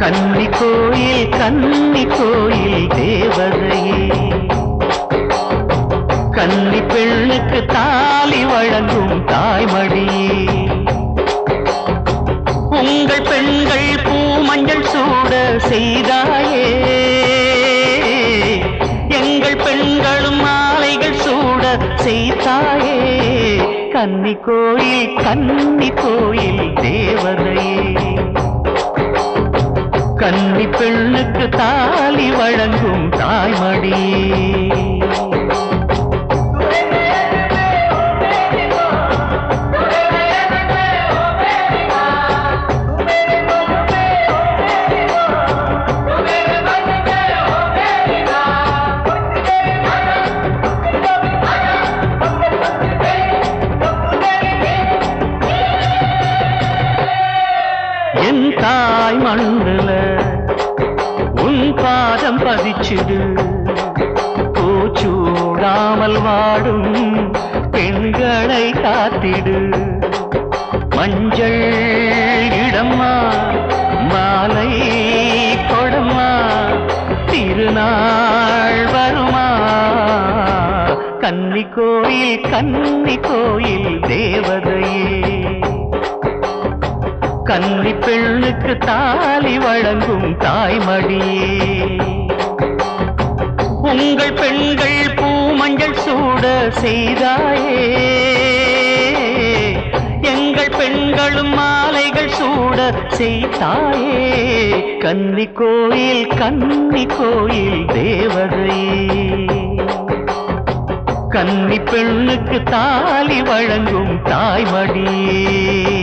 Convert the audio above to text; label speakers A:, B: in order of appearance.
A: கன்னி கோயில் கன்னி கோயில் தேவதையே கன்னி பெண்ணுக்கு தாலி வழங்கும் தாய்மடியே உங்கள் பெண்கள் பூமஞ்சள் சூட செய்தாயே எங்கள் பெண்களும் மாலைகள் சூட செய்தாயே கன்னி கோயில் கன்னி கோயில் தேவதையே கன்னி பெண்ணுக்கு தாலி வழங்கும் தாய்மடியே என் தாய் மண்ணுல உன் பாதம் பதிச்சுடு பூச்சூடாமல் வாடும் பெண்களை காத்திடு மஞ்சள் இடம்மா மாலை கொடம்மா திருநாள் வருமா கன்னி கோயில் கன்னி கோயில் தேவதையே கன்னி பெண்ணுக்கு தாலி வழங்கும் தாய்மடியே உங்கள் பெண்கள் பூமஞ்சள் சூட செய்தாயே எங்கள் பெண்களும் மாலைகள் சூட செய்தாயே கன்னி கோயில் கன்னி கோயில் தேவதையே கன்னி பெண்ணுக்கு தாலி வழங்கும் தாய்மடியே